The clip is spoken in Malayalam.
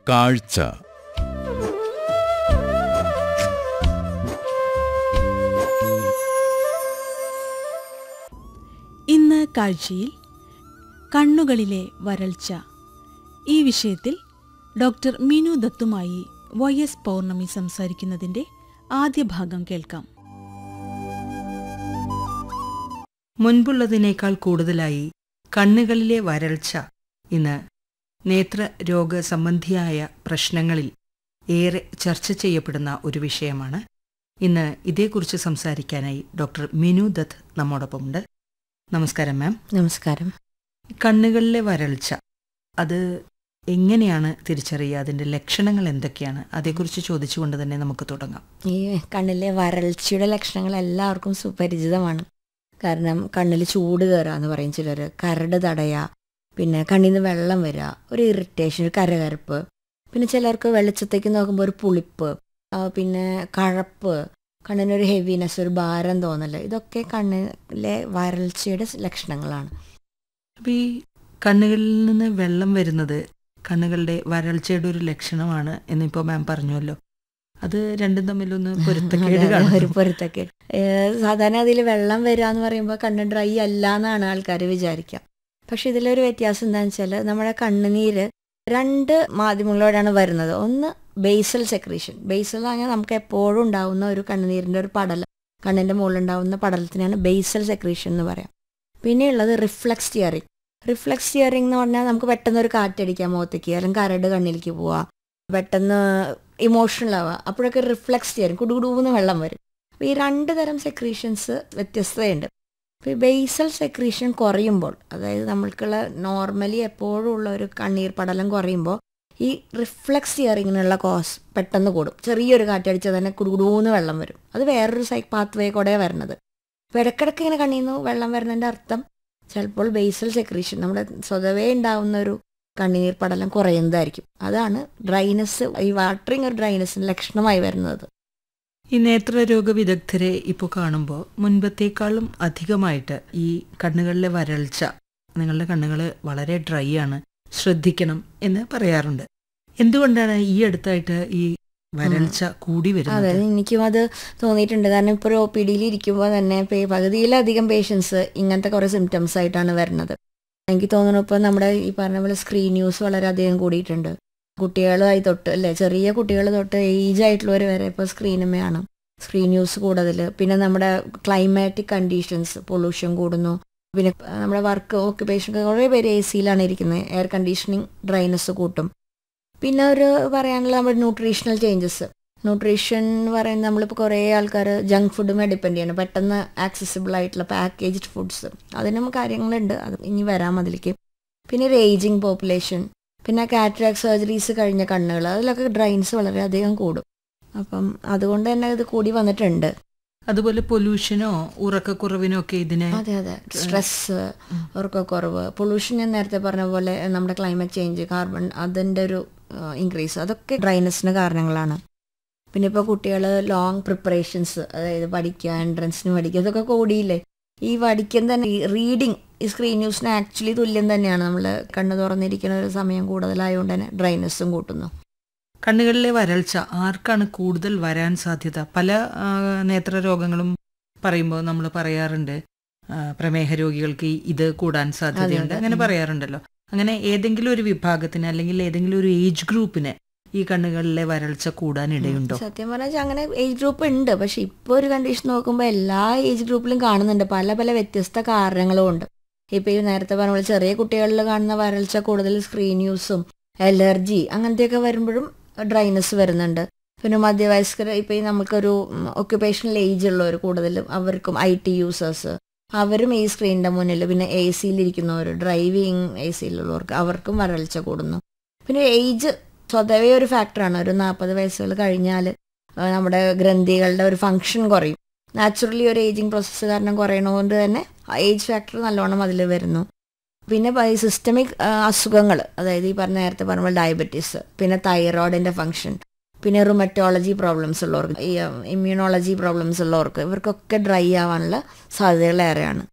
കാഴ്ച ഇന്ന് കാഴ്ചയിൽ കണ്ണുകളിലെ വരൾച്ച ഈ വിഷയത്തിൽ ഡോക്ടർ മിനു ദത്തുമായി വൈ എസ് പൗർണമി സംസാരിക്കുന്നതിന്റെ ആദ്യ ഭാഗം കേൾക്കാം മുൻപുള്ളതിനേക്കാൾ കൂടുതലായി കണ്ണുകളിലെ വരൾച്ച ഇന്ന് നേത്ര രോഗ സംബന്ധിയായ പ്രശ്നങ്ങളിൽ ഏറെ ചർച്ച ചെയ്യപ്പെടുന്ന ഒരു വിഷയമാണ് ഇന്ന് ഇതേക്കുറിച്ച് സംസാരിക്കാനായി ഡോക്ടർ മിനു ദത്ത് നമ്മോടൊപ്പമുണ്ട് നമസ്കാരം മാം നമസ്കാരം കണ്ണുകളിലെ വരൾച്ച അത് എങ്ങനെയാണ് തിരിച്ചറിയുക അതിൻ്റെ ലക്ഷണങ്ങൾ എന്തൊക്കെയാണ് അതേക്കുറിച്ച് ചോദിച്ചുകൊണ്ട് തന്നെ നമുക്ക് തുടങ്ങാം ഈ കണ്ണിലെ വരൾച്ചയുടെ ലക്ഷണങ്ങൾ എല്ലാവർക്കും സുപരിചിതമാണ് കാരണം കണ്ണിൽ ചൂട് കയറുക എന്ന് പറയും ചിലർ കരട് തടയുക പിന്നെ കണ്ണിൽ നിന്ന് വെള്ളം വരിക ഒരു ഇറിറ്റേഷൻ ഒരു കരകരപ്പ് പിന്നെ ചിലർക്ക് വെളിച്ചത്തേക്ക് നോക്കുമ്പോൾ ഒരു പുളിപ്പ് ആ, പിന്നെ കഴപ്പ് കണ്ണിനൊരു ഹെവിനെസ് ഒരു ഭാരം തോന്നൽ ഇതൊക്കെ കണ്ണിലെ വരൾച്ചയുടെ ലക്ഷണങ്ങളാണ് അപ്പോൾ ഈ കണ്ണുകളിൽ നിന്ന് വെള്ളം വരുന്നത് കണ്ണുകളുടെ വരൾച്ചയുടെ ഒരു ലക്ഷണമാണ് എന്നിപ്പോൾ മാം പറഞ്ഞുവല്ലോ അത് രണ്ടും തമ്മിലൊന്ന് പൊരുത്തക്കേട് അതെ, അതെ, ഒരു കാണുന്നു പൊരുത്തക്കേട് ഏഹ് സാധാരണ അതിൽ വെള്ളം വരിക എന്ന് പറയുമ്പോൾ കണ്ണ് ഡ്രൈ അല്ല എന്നാണ് ആൾക്കാർ വിചാരിക്കുക പക്ഷെ ഇതിലൊരു വ്യത്യാസം എന്താണെന്ന് വെച്ചാൽ നമ്മുടെ കണ്ണുനീര് രണ്ട് മാധ്യമങ്ങളോടാണ് വരുന്നത് ഒന്ന് ബേസൽ സെക്രീഷൻ ബേസൽ എന്ന് പറഞ്ഞാൽ നമുക്ക് എപ്പോഴും ഉണ്ടാവുന്ന ഒരു കണ്ണുനീരിൻ്റെ ഒരു പടലം കണ്ണിൻ്റെ മുകളിൽ ഉണ്ടാവുന്ന പടലത്തിനാണ് ബേസൽ സെക്രീഷൻ എന്ന് പറയാം പിന്നെയുള്ളത് റിഫ്ലക്സ് ടിയറിങ് റിഫ്ലക്സ് ടിയറിങ് എന്ന് പറഞ്ഞാൽ നമുക്ക് പെട്ടെന്ന് ഒരു കാറ്റടിക്കാം മുഖത്തേക്ക് അല്ലെങ്കിൽ കരട് കണ്ണിലേക്ക് പോവാ പെട്ടെന്ന് ഇമോഷണൽ ആവുക അപ്പോഴൊക്കെ റിഫ്ലക്സ് ടിയറിങ് കുടുകുടൂന്ന് വെള്ളം വരും അപ്പോൾ ഈ രണ്ട് തരം സെക്രീഷൻസ് വ്യത്യസ്തതയുണ്ട് അപ്പോൾ ഈ ബേസൽ സെക്രീഷൻ കുറയുമ്പോൾ അതായത് നമ്മൾക്കുള്ള നോർമലി എപ്പോഴും ഉള്ള ഒരു കണ്ണീർ പടലം കുറയുമ്പോൾ ഈ റിഫ്ലക്സ് ടിയറിങ്ങിനുള്ള കോസ് പെട്ടെന്ന് കൂടും ചെറിയൊരു കാറ്റടിച്ചാൽ തന്നെ കുടുകുടൂന്ന് വെള്ളം വരും അത് വേറൊരു സൈ പാത്ത് വേ കൂടെ വരണത് അപ്പോൾ ഇടയ്ക്കിടയ്ക്ക് ഇങ്ങനെ കണ്ണിൽ നിന്ന് വെള്ളം വരുന്നതിൻ്റെ അർത്ഥം ചിലപ്പോൾ ബേസൽ സെക്രീഷൻ നമ്മുടെ സ്വതവേ ഉണ്ടാവുന്ന ഒരു കണ്ണീർ പടലം കുറയുന്നതായിരിക്കും അതാണ് ഡ്രൈനസ് ഈ വാട്ടറിങ് ഒരു ഡ്രൈനസിന് ലക്ഷണമായി വരുന്നത് ഈ നേത്രരോഗ വിദഗ്ധരെ ഇപ്പോൾ കാണുമ്പോൾ മുൻപത്തേക്കാളും അധികമായിട്ട് ഈ കണ്ണുകളിലെ വരൾച്ച നിങ്ങളുടെ കണ്ണുകൾ വളരെ ഡ്രൈ ആണ് ശ്രദ്ധിക്കണം എന്ന് പറയാറുണ്ട് എന്തുകൊണ്ടാണ് ഈ അടുത്തായിട്ട് ഈ വരൾച്ച കൂടി അതെ വരുന്നത് എനിക്കും അത് തോന്നിയിട്ടുണ്ട് കാരണം ഇപ്പോൾ ഒരു ഒ പി ഡിയിൽ ഇരിക്കുമ്പോൾ തന്നെ ഇപ്പൊ ഈ പകുതിയിലധികം പേഷ്യൻസ് ഇങ്ങനത്തെ കുറേ സിംറ്റംസ് ആയിട്ടാണ് വരുന്നത് എനിക്ക് തോന്നുന്നു ഇപ്പോൾ നമ്മുടെ ഈ പറഞ്ഞ പോലെ സ്ക്രീൻ യൂസ് വളരെയധികം കൂടിയിട്ടുണ്ട് കുട്ടികളായി തൊട്ട് അല്ലേ ചെറിയ കുട്ടികൾ തൊട്ട് ഏജ് ആയിട്ടുള്ളവർ വരെ ഇപ്പോൾ സ്ക്രീനുമേയാണ് സ്ക്രീൻ യൂസ് കൂടുതൽ പിന്നെ നമ്മുടെ ക്ലൈമാറ്റിക് കണ്ടീഷൻസ് പൊല്യൂഷൻ കൂടുന്നു പിന്നെ നമ്മുടെ വർക്ക് ഓക്യുപ്പേഷൻ കുറേ പേര് എ സിയിലാണ് ഇരിക്കുന്നത് എയർ കണ്ടീഷനിങ് ഡ്രൈനസ് കൂട്ടും പിന്നെ ഒരു പറയാനുള്ള നമ്മുടെ ന്യൂട്രീഷണൽ ചേഞ്ചസ് ന്യൂട്രീഷൻ എന്ന് പറയുന്നത് നമ്മളിപ്പോൾ കുറേ ആൾക്കാർ ജങ്ക് ഫുഡുമേ ഡിപ്പെൻഡ് ചെയ്യണം പെട്ടെന്ന് ആക്സസിബിൾ ആയിട്ടുള്ള പാക്കേജ്ഡ് ഫുഡ്സ് അതിനും കാര്യങ്ങളുണ്ട് അത് ഇനി വരാം അതിലേക്ക് പിന്നെ ഒരു ഏജിങ് പോപ്പുലേഷൻ പിന്നെ കാറ്ററാക്ട് സർജറീസ് കഴിഞ്ഞ കണ്ണുകൾ അതിലൊക്കെ ഡ്രൈൻസ് വളരെയധികം കൂടും അപ്പം അതുകൊണ്ട് തന്നെ ഇത് കൂടി വന്നിട്ടുണ്ട് അതുപോലെ പൊല്യൂഷനോ ഉറക്കക്കുറവിനോ ഒക്കെ ഇതിനെ അതെ അതെ സ്ട്രെസ് ഉറക്കക്കുറവ് പൊല്യൂഷൻ ഞാൻ നേരത്തെ പറഞ്ഞ പോലെ നമ്മുടെ ക്ലൈമറ്റ് ചേഞ്ച് കാർബൺ അതിൻ്റെ ഒരു ഇൻക്രീസ് അതൊക്കെ ഡ്രൈനസിന് കാരണങ്ങളാണ് പിന്നെ ഇപ്പോൾ കുട്ടികൾ ലോങ് പ്രിപ്പറേഷൻസ് അതായത് പഠിക്കുക എൻട്രൻസിന് പഠിക്കുക ഇതൊക്കെ കൂടിയില്ലേ ഈ പഠിക്കാൻ തന്നെ റീഡിങ് ഈ സ്ക്രീൻ ന്യൂസിന് ആക്ച്വലി തുല്യം തന്നെയാണ് നമ്മൾ കണ്ണ് തുറന്നിരിക്കുന്ന ഒരു സമയം കൂടുതലായതുകൊണ്ട് തന്നെ ഡ്രൈനസ്സും കൂട്ടുന്നു കണ്ണുകളിലെ വരൾച്ച ആർക്കാണ് കൂടുതൽ വരാൻ സാധ്യത പല ആ, നേത്രരോഗങ്ങളും പറയുമ്പോൾ നമ്മൾ പറയാറുണ്ട് ആ, പ്രമേഹ രോഗികൾക്ക് ഈ ഇത് കൂടാൻ സാധ്യതയുണ്ട് അതെ. അങ്ങനെ ഉം. പറയാറുണ്ടല്ലോ അങ്ങനെ ഏതെങ്കിലും ഒരു വിഭാഗത്തിന് അല്ലെങ്കിൽ ഏതെങ്കിലും ഒരു ഏജ് ഗ്രൂപ്പിന് ഈ കണ്ണുകളിലെ വരൾച്ച കൂടാൻ ഇടയുണ്ടോ സത്യം പറഞ്ഞാൽ അങ്ങനെ ഏജ് ഗ്രൂപ്പ് ഉണ്ട് പക്ഷെ ഇപ്പോൾ ഒരു കണ്ടീഷൻ നോക്കുമ്പോൾ എല്ലാ ഏജ് ഗ്രൂപ്പിലും കാണുന്നുണ്ട് പല പല വ്യത്യസ്ത കാരണങ്ങളും ഉണ്ട് ഇപ്പൊ ഈ നേരത്തെ പറഞ്ഞ പോലെ ചെറിയ കുട്ടികളിൽ കാണുന്ന വരൾച്ച കൂടുതൽ സ്ക്രീൻ യൂസും അലർജി അങ്ങനത്തെയൊക്കെ വരുമ്പോഴും ഡ്രൈനസ് വരുന്നുണ്ട് പിന്നെ മധ്യവയസ്കർ ഇപ്പൊ ഈ നമുക്കൊരു ഒക്യുപ്പേഷണൽ ഏജ് ഉള്ളവർ കൂടുതലും അവർക്കും ഐ ടി യൂസേഴ്സ് അവരും ഈ സ്ക്രീനിന്റെ മുന്നിൽ പിന്നെ എ സിയിലിരിക്കുന്നവർ ഡ്രൈവിങ് എ സിയിലുള്ളവർക്ക് അവർക്കും വരൾച്ച കൂടുന്നു പിന്നെ ഏജ് സ്വതവേ ഒരു ഫാക്ടറാണ് ഒരു നാൽപ്പത് വയസ്സുകൾ കഴിഞ്ഞാൽ നമ്മുടെ ഗ്രന്ഥികളുടെ ഒരു ഫങ്ഷൻ കുറയും നാച്ചുറലി ഒരു ഏജിങ് പ്രോസസ്സ് കാരണം കുറയണതുകൊണ്ട് തന്നെ ഏജ് ഫാക്ടർ നല്ലോണം അതിൽ വരുന്നു പിന്നെ ഈ സിസ്റ്റമിക് അസുഖങ്ങൾ അതായത് ഈ പറഞ്ഞ നേരത്തെ പറഞ്ഞ ഡയബറ്റീസ് പിന്നെ തൈറോയിഡിന്റെ ഫങ്ഷൻ പിന്നെ റുമറ്റോളജി പ്രോബ്ലംസ് ഉള്ളവർക്ക് ഈ ഇമ്മ്യൂണോളജി പ്രോബ്ലംസ് ഉള്ളവർക്ക് ഇവർക്കൊക്കെ ഡ്രൈ ആവാനുള്ള സാധ്യതകൾ ഏറെയാണ്